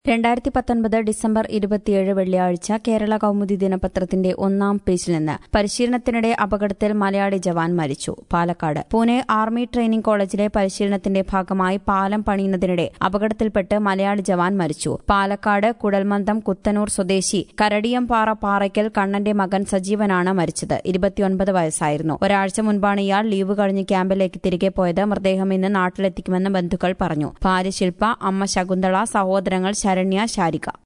രണ്ടായിരത്തി പത്തൊൻപത് ഡിസംബർ ഇരുപത്തിയേഴ് വെള്ളിയാഴ്ച കേരള കൗമുദി ദിനപത്രത്തിന്റെ ഒന്നാം പേജിൽ നിന്ന് പരിശീലനത്തിനിടെ അപകടത്തിൽ മലയാളി ജവാൻ മരിച്ചു പാലക്കാട് പൂനെ ആർമി ട്രെയിനിംഗ് കോളേജിലെ പരിശീലനത്തിന്റെ ഭാഗമായി പാലം പണിയുന്നതിനിടെ അപകടത്തിൽപ്പെട്ട് മലയാളി ജവാൻ മരിച്ചു പാലക്കാട് കുടൽമന്ദം കുത്തനൂർ സ്വദേശി കരടിയംപാറ പാറയ്ക്കൽ കണ്ണന്റെ മകൻ സജീവനാണ് മരിച്ചത് ഇരുപത്തിയൊൻപത് വയസ്സായിരുന്നു ഒരാഴ്ച മുൻപാണ് ഇയാൾ ലീവ് കഴിഞ്ഞ് ക്യാമ്പിലേക്ക് തിരികെ പോയത് മൃതദേഹം ഇന്ന് നാട്ടിലെത്തിക്കുമെന്ന് ബന്ധുക്കൾ പറഞ്ഞു ഭാര്യ ശില്പ അമ്മ ശകുന്തള സഹോദരങ്ങൾ ശരണ്യ ശാരിക